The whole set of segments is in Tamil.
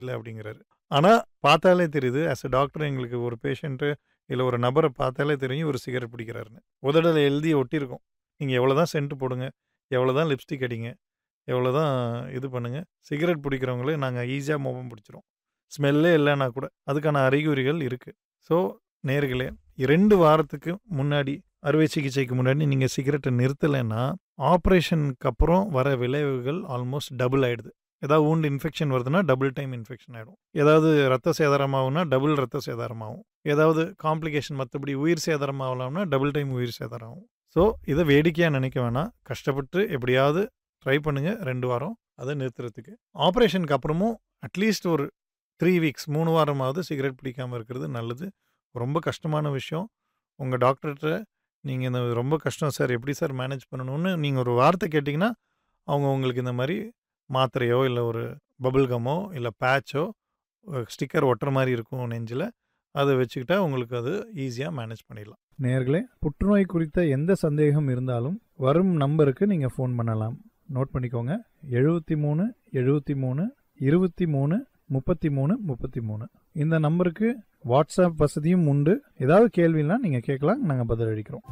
இல்ல அப்படிங்கிறாரு. ஆனா, பார்த்தாலே தெரியுது. ஆஸ் எ டாக்டர் எங்களுக்கு ஒரு பேஷண்ட்டு இல்ல ஒரு நபர பார்த்தாலே தெரியும் இவரு சிகரெட் பிடிக்கிறாருன்னு. உதடுல எழுதி ஒட்டியிருக்கும். நீங்க எவ்வளோதான் சென்ட் போடுங்க, எவ்வளோதான் லிப்ஸ்டிக் அடிங்க, எவ்வளோதான் இது பண்ணுங்க, சிகரெட் பிடிக்கிறவங்கள நாங்க ஈஸியா மோப்பம் பிடிச்சுருவோம். ஸ்மெல்லே இல்லன்னா கூட. அதுக்கான அறிகுறிகள் இருக்கு. ஸோ, நேயர்களே 2 வாரத்துக்கு முன்னாடி அறுவை சிகிச்சைக்கு முன்னாடி நீங்க சிகரெட்ட நிறுத்தலைன்னா, ஆப்பரேஷனுக்கு அப்புறம் வர விளைவுகள் ஆல்மோஸ்ட் டபுள் ஆயிடுது. ஏதாவது வூண்ட் இன்ஃபெக்ஷன் வருதுன்னா, டபுள் டைம் இன்ஃபெக்ஷன் ஆயிடும். ஏதாவது ரத்த சேதாரம் ஆகும்னா, டபுள் ரத்த சேதாரம் ஆகும். ஏதாவது காம்ப்ளிகேஷன் மத்தபடி உயிர் சேதாரம் ஆகலாம்னா, டபுள் டைம் உயிர் சேதாரம் ஆகும். ஸோ, இத வேடிக்கையா நினைக்க வேணாம். கஷ்டப்பட்டு எப்படியாவது ட்ரை பண்ணுங்க 2 வாரம் அத நிறுத்துறதுக்கு. ஆப்பரேஷனுக்கு அப்புறமும் அட்லீஸ்ட் ஒரு 3 வீக்ஸ் 3 வாரமாவது சிகரெட் பிடிக்காம இருக்கிறது நல்லது. ரொம்ப கஷ்டமான விஷயம். உங்க டாக்டர்ட்ட நீங்க இந்த ரொம்ப கஷ்டம் சார் எப்படி சார் மேனேஜ் பண்ணணும்னு நீங்க ஒரு வார்த்தை கேட்டீங்கன்னா, அவங்க உங்களுக்கு இந்த மாரி மாத்திரையோ, இல்ல ஒரு பபிள் கம்மோ, இல்ல பேட்சோ, ஸ்டிக்கர் ஒட்டுற மாரி இருக்கும் நெஞ்சில. அத வச்சுக்கிட்டா உங்களுக்கு அது ஈஸியா மேனேஜ் பண்ணிடலாம். நேயர்களே, புற்றுநோய் குறித்த எந்த சந்தேகம் இருந்தாலும் வரும் நம்பருக்கு நீங்க ஃபோன் பண்ணலாம். நோட் பண்ணிக்கோங்க. 73 73 23 33 33 இந்த நம்பருக்கு வாட்ஸ்அப் வசதியும் உண்டு. ஏதாவது கேள்வினா நீங்க கேட்கலாம். நாங்க பதிலளிக்கிறோம்.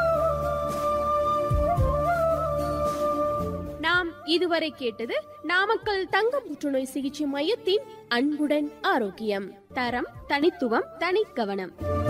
நாம் இதுவரை கேட்டது நாமக்கல் தங்க புற்றுநோய் சிகிச்சை மையத்தின் அன்புடன் ஆரோக்கியம் தரம் தனித்துவம் தனிக்கவனம்